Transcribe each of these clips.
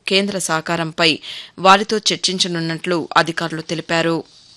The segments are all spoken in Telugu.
కేంద్ర సహకారంపై వారితో చర్చించనున్నట్లు అధికారులు తెలిపారు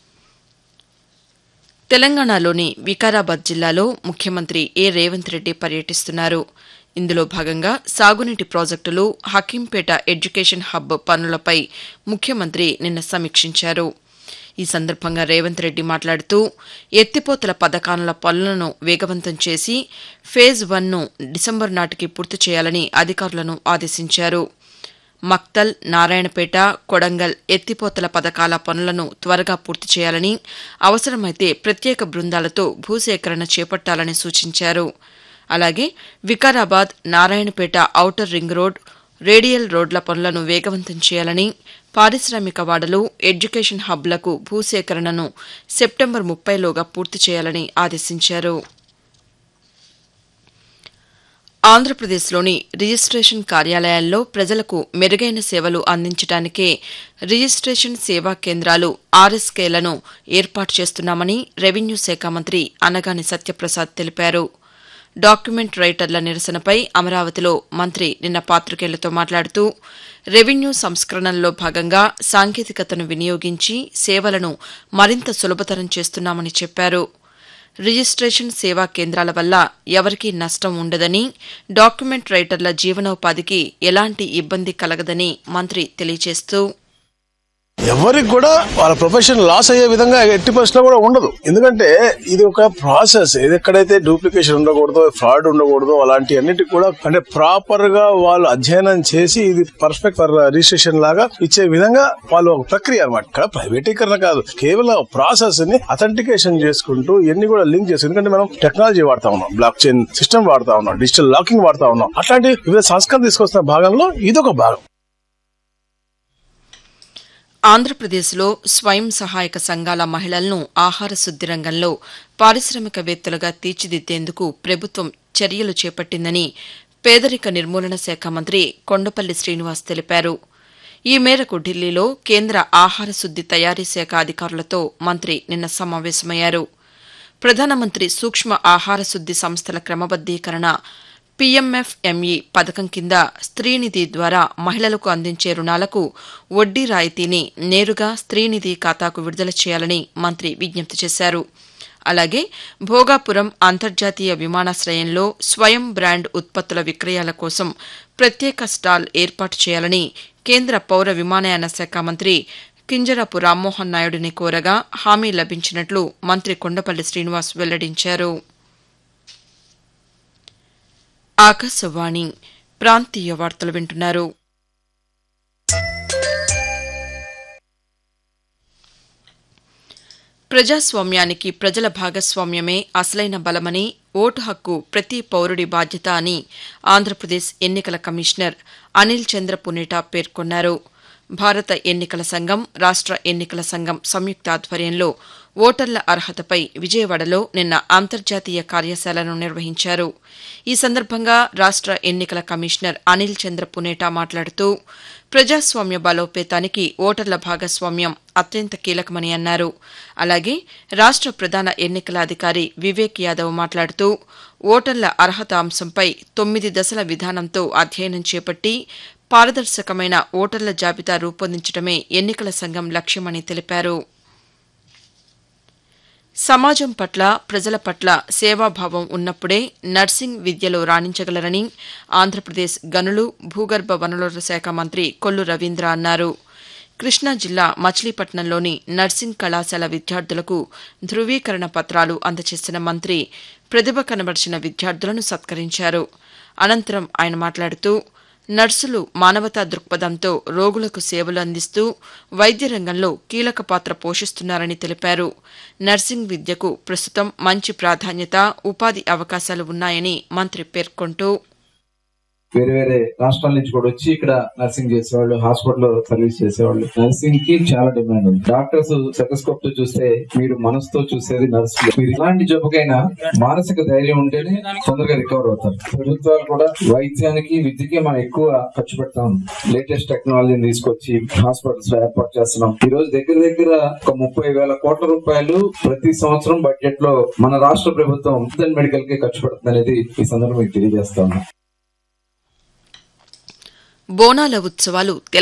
తెలంగాణలోని వికారాబాద్ జిల్లాలో ముఖ్యమంత్రి ఏ రేవంత్ రెడ్డి పర్యటిస్తున్నారు ఇందులో భాగంగా సాగునీటి ప్రాజెక్టులు హకీంపేట ఎడ్యుకేషన్ హబ్ పనులపై ముఖ్యమంత్రి నిన్న సమీక్షించారు ఈ సందర్భంగా రేవంత్ రెడ్డి మాట్లాడుతూ ఎత్తిపోతల పథకాల పనులను వేగవంతం చేసి ఫేజ్ వన్ను డిసెంబర్ నాటికి పూర్తి చేయాలని అధికారులను ఆదేశించారు మక్తల్ నారాయణపేట కొడంగల్ ఎత్తిపోతల పథకాల పనులను త్వరగా పూర్తి చేయాలని అవసరమైతే ప్రత్యేక బృందాలతో భూసేకరణ చేపట్టాలని సూచించారు అలాగే Vikarabad Narayanapet outer ring road radial రోడ్ల పనులను వేగవంతం చేయాలని పారిశ్రామిక వాడలు ఎడ్యుకేషన్ హబ్లకు భూసేకరణను సెప్టెంబర్ ముప్పైలోగా పూర్తి చేయాలని ఆదేశించారు ఆంధ్రప్రదేశ్లోని రిజిస్ట్రేషన్ కార్యాలయాల్లో ప్రజలకు మెరుగైన సేవలు అందించడానికే రిజిస్ట్రేషన్ సేవా కేంద్రాలు ఆర్ఎస్కేలను ఏర్పాటు చేస్తున్నామని రెవెన్యూ శాఖ మంత్రి అనగాని సత్యప్రసాద్ తెలిపారు డాక్యుమెంట్ రైటర్ల నిరసనపై అమరావతిలో మంత్రి నిన్న పాతికేయులతో మాట్లాడుతూ రెవెన్యూ సంస్కరణల్లో భాగంగా సాంకేతికతను వినియోగించి సేవలను మరింత సులభతరం చేస్తున్నామని చెప్పారు రిజిస్ట్రేషన్ సేవా కేంద్రాల వల్ల ఎవరికీ నష్టం ఉండదని డాక్యుమెంట్ రైటర్ల జీవనోపాధికి ఎలాంటి ఇబ్బంది కలగదని మంత్రి తెలియజేస్తూ ఎవరికి కూడా వాళ్ళ ప్రొఫెషన్ లాస్ అయ్యే విధంగా ఎట్టి పరిస్థితుల్లో కూడా ఉండదు ఎందుకంటే ఇది ఒక ప్రాసెస్ ఇది ఎక్కడైతే డూప్లికేషన్ ఉండకూడదు ఫ్రాడ్ ఉండకూడదు అలాంటి అన్నిటి కూడా అంటే ప్రాపర్ గా వాళ్ళు అధ్యయనం చేసి ఇది పర్ఫెక్ట్ రిజిస్ట్రేషన్ లాగా ఇచ్చే విధంగా వాళ్ళు ఒక ప్రక్రియ అనమాట ఇక్కడ ప్రైవేటీకరణ కాదు కేవలం ప్రాసెస్ ని అథెంటికేషన్ చేసుకుంటూ ఇవన్నీ కూడా లింక్ చేసి ఎందుకంటే మనం టెక్నాలజీ వాడుతా ఉన్నాం బ్లాక్ చైన్ సిస్టమ్ వాడుతా ఉన్నాం డిజిటల్ లాకింగ్ వాడుతా ఉన్నాం అట్లాంటి వివిధ సంస్కరణ తీసుకొస్తున్న భాగంలో ఇదొక భాగం ఆంధ్రప్రదేశ్లో స్వయం సహాయక సంఘాల మహిళలను ఆహార శుద్ది రంగంలో పారిశ్రామికవేత్తలుగా తీర్చిదిద్దేందుకు ప్రభుత్వం చర్యలు చేపట్టిందని పేదరిక నిర్మూలన శాఖ మంత్రి కొండపల్లి శ్రీనివాస్ తెలిపారు ఈ మేరకు ఢిల్లీలో కేంద్ర ఆహార శుద్ది తయారీ శాఖ అధికారులతో మంత్రి నిన్న సమావేశమయ్యారు ప్రధానమంత్రి సూక్ష్మ ఆహార శుద్ది సంస్థల క్రమబద్దీకరణ పీఎంఎఫ్ఎంఈ పథకం కింద స్త్రీనిధి ద్వారా మహిళలకు అందించే రుణాలకు వడ్డీ రాయితీని నేరుగా స్త్రీనిధి ఖాతాకు విడుదల చేయాలని మంత్రి విజ్ఞప్తి చేశారు అలాగే భోగాపురం అంతర్జాతీయ విమానాశ్రయంలో స్వయం బ్రాండ్ ఉత్పత్తుల విక్రయాల కోసం ప్రత్యేక స్టాల్ ఏర్పాటు చేయాలని కేంద్ర పౌర విమానయాన శాఖ మంత్రి కింజరాపు రామ్మోహన్ నాయుడిని కోరగా హామీ లభించినట్లు మంత్రి కొండపల్లి శ్రీనివాస్ వెల్లడించారు ఆకాశవాణి ప్రాంతీయ వార్తలు వింటున్నారు ప్రజాస్వామ్యానికి ప్రజల భాగస్వామ్యమే అసలైన బలమని ఓటు హక్కు ప్రతి పౌరుడి బాధ్యత అని ఆంధ్రప్రదేశ్ ఎన్నికల కమిషనర్ అనిల్ చంద్ర పునేటా పేర్కొన్నారు భారత ఎన్నికల సంఘం రాష్ట్ర ఎన్నికల సంఘం సంయుక్త ఆధ్వర్యంలో ఓటర్ల అర్హతపై విజయవాడలో నిన్న అంతర్జాతీయ కార్యశాలను నిర్వహించారు ఈ సందర్భంగా రాష్ట్ర ఎన్నికల కమిషనర్ అనిల్ చంద్ర పునేటా మాట్లాడుతూ ప్రజాస్వామ్య బలోపేతానికి ఓటర్ల భాగస్వామ్యం అత్యంత కీలకమని అన్నారు అలాగే రాష్ట్ర ప్రధాన ఎన్నికల అధికారి వివేక్ యాదవ్ మాట్లాడుతూ ఓటర్ల అర్హత అంశంపై తొమ్మిది దశల విధానంతో అధ్యయనం చేపట్టి పారదర్శకమైన ఓటర్ల జాబితా రూపొందించడమే ఎన్నికల సంఘం లక్ష్యమని తెలిపారు సమాజం పట్ల ప్రజల పట్ల సేవాభావం ఉన్నప్పుడే నర్సింగ్ విద్యలో రాణించగలరని ఆంధ్రప్రదేశ్ గనులు భూగర్భ వనరుల శాఖ మంత్రి కొల్లు రవీంద్ర అన్నారు కృష్ణా జిల్లా మచిలీపట్నంలోని నర్సింగ్ కళాశాల విద్యార్థులకు ధృవీకరణ పత్రాలు అందజేసిన మంత్రి ప్రతిభ కనబరిచిన విద్యార్థులను సత్కరించారు అనంతరం ఆయన మాట్లాడుతూ నర్సులు మానవతా దృక్పథంతో రోగులకు సేవలు అందిస్తూ వైద్య రంగంలో కీలక పాత్ర పోషిస్తున్నారని తెలిపారు నర్సింగ్ విద్యకు ప్రస్తుతం మంచి ప్రాధాన్యత ఉపాధి అవకాశాలు ఉన్నాయని మంత్రి పేర్కొంటూ వేరే వేరే రాష్ట్రాల నుంచి కూడా వచ్చి ఇక్కడ నర్సింగ్ చేసేవాళ్ళు హాస్పిటల్ సర్వీస్ చేసేవాళ్ళు నర్సింగ్ కి చాలా డిమాండ్ ఉంది డాక్టర్స్ సెటస్కోప్ తో చూస్తే మీరు మనసుతో చూసేది నర్స్ మీరు ఇలాంటి జబ్బుకైనా మానసిక ధైర్యం ఉంటేనే తొందరగా రికవర్ అవుతారు ప్రభుత్వాలు కూడా వైద్యానికి విద్యకి మనం ఎక్కువ ఖర్చు పెడతాం లేటెస్ట్ టెక్నాలజీని తీసుకొచ్చి హాస్పిటల్స్ లో ఏర్పాటు చేస్తున్నాం ఈ రోజు దగ్గర దగ్గర ఒక ముప్పై వేల కోట్ల రూపాయలు ప్రతి సంవత్సరం బడ్జెట్ లో మన రాష్ట్ర ప్రభుత్వం మెడికల్ కి ఖర్చు పెడుతుంది అనేది ఈ సందర్భంగా మీకు తెలియజేస్తాను బోనాల ఉత్సవాలు